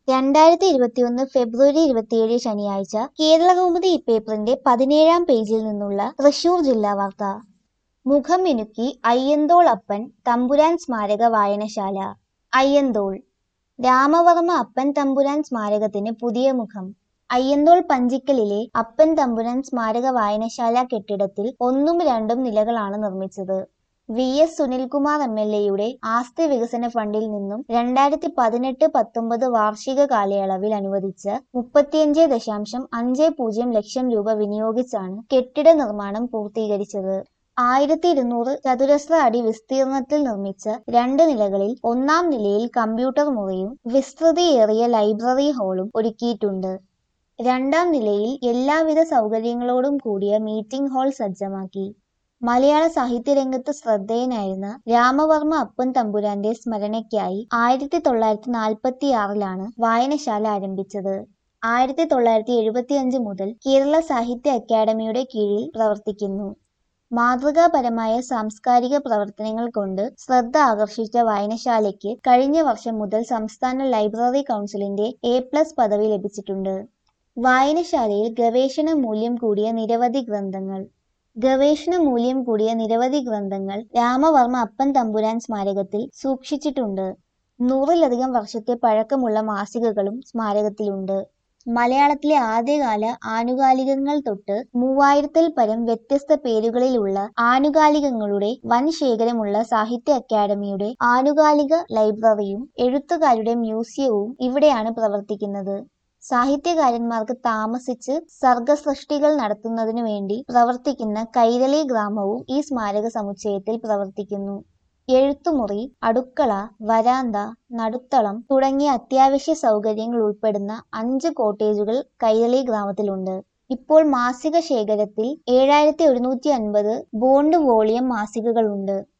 രണ്ടായിരത്തി ഇരുപത്തിയൊന്ന് ഫെബ്രുവരി ഇരുപത്തിയേഴ് ശനിയാഴ്ച കേരളകൗമുദി ഇപ്പേപ്പറിന്റെ പതിനേഴാം പേജിൽ നിന്നുള്ള തൃശൂർ ജില്ലാ വാർത്ത മുഖം മിനുക്കി അയ്യന്തോൾ അപ്പൻ തമ്പുരാൻ സ്മാരക വായനശാല അയ്യന്തോൾ രാമവർമ്മ അപ്പൻ തമ്പുരാൻ സ്മാരകത്തിന് പുതിയ മുഖം അയ്യന്തോൾ പഞ്ചിക്കലിലെ അപ്പൻ തമ്പുരാൻ സ്മാരക വായനശാല കെട്ടിടത്തിൽ ഒന്നും രണ്ടും നിലകളാണ് നിർമ്മിച്ചത് V S Sunilkumar M L എയുടെ ആസ്തി വികസന ഫണ്ടിൽ നിന്നും രണ്ടായിരത്തി പതിനെട്ട് പത്തൊമ്പത് വാർഷിക കാലയളവിൽ അനുവദിച്ച മുപ്പത്തിയഞ്ച് ദശാംശം അഞ്ച് പൂജ്യം ലക്ഷം രൂപ വിനിയോഗിച്ചാണ് കെട്ടിട നിർമ്മാണം പൂർത്തീകരിച്ചത് ആയിരത്തി ഇരുന്നൂറ് ചതുരശ്ര അടി വിസ്തീർണത്തിൽ നിർമ്മിച്ച രണ്ട് നിലകളിൽ ഒന്നാം നിലയിൽ കമ്പ്യൂട്ടർ മുറിയും വിസ്തൃതിയേറിയ ലൈബ്രറി ഹാളും ഒരുക്കിയിട്ടുണ്ട് രണ്ടാം നിലയിൽ എല്ലാവിധ സൗകര്യങ്ങളോടും കൂടിയ മീറ്റിംഗ് ഹാൾ സജ്ജമാക്കി മലയാള സാഹിത്യരംഗത്ത് ശ്രദ്ധേയനായിരുന്ന രാമവർമ്മ അപ്പൻ തമ്പുരാന്റെ സ്മരണയ്ക്കായി ആയിരത്തി തൊള്ളായിരത്തി നാൽപ്പത്തി ആറിലാണ് വായനശാല ആരംഭിച്ചത് ആയിരത്തി തൊള്ളായിരത്തി എഴുപത്തിയഞ്ച് മുതൽ കേരള സാഹിത്യ അക്കാദമിയുടെ കീഴിൽ പ്രവർത്തിക്കുന്നു മാതൃകാപരമായ സാംസ്കാരിക പ്രവർത്തനങ്ങൾ കൊണ്ട് ശ്രദ്ധ ആകർഷിച്ച വായനശാലയ്ക്ക് കഴിഞ്ഞ വർഷം മുതൽ സംസ്ഥാന ലൈബ്രറി കൗൺസിലിന്റെ എ പ്ലസ് പദവി ലഭിച്ചിട്ടുണ്ട് വായനശാലയിൽ ഗവേഷണ മൂല്യം കൂടിയ നിരവധി ഗ്രന്ഥങ്ങൾ ഗവേഷണ മൂല്യം കൂടിയ നിരവധി ഗ്രന്ഥങ്ങൾ രാമവർമ്മ അപ്പൻ തമ്പുരാൻ സ്മാരകത്തിൽ സൂക്ഷിച്ചിട്ടുണ്ട് നൂറിലധികം വർഷത്തെ പഴക്കമുള്ള മാസികകളും സ്മാരകത്തിലുണ്ട് മലയാളത്തിലെ ആദ്യകാല ആനുകാലികങ്ങൾ തൊട്ട് മൂവായിരത്തിൽ പരം വ്യത്യസ്ത പേരുകളിലുള്ള ആനുകാലികങ്ങളുടെ വൻ ശേഖരമുള്ള സാഹിത്യ അക്കാദമിയുടെ ആനുകാലിക ലൈബ്രറിയും എഴുത്തുകാരുടെ മ്യൂസിയവും ഇവിടെയാണ് പ്രവർത്തിക്കുന്നത് സാഹിത്യകാരന്മാർക്ക് താമസിച്ച് സർഗസൃഷ്ടികൾ നടത്തുന്നതിനു വേണ്ടി പ്രവർത്തിക്കുന്ന കൈരളി ഗ്രാമവും ഈ സ്മാരക സമുച്ചയത്തിൽ പ്രവർത്തിക്കുന്നു എഴുത്തുമുറി അടുക്കള വരാന്ത നടുത്തളം തുടങ്ങിയ അത്യാവശ്യ സൗകര്യങ്ങൾ ഉൾപ്പെടുന്ന അഞ്ച് കോട്ടേജുകൾ കൈരളി ഗ്രാമത്തിലുണ്ട് ഇപ്പോൾ മാസിക ശേഖരത്തിൽ ഏഴായിരത്തി ഒരുന്നൂറ്റി അൻപത് ബോണ്ട് വോളിയം മാസികകളുണ്ട്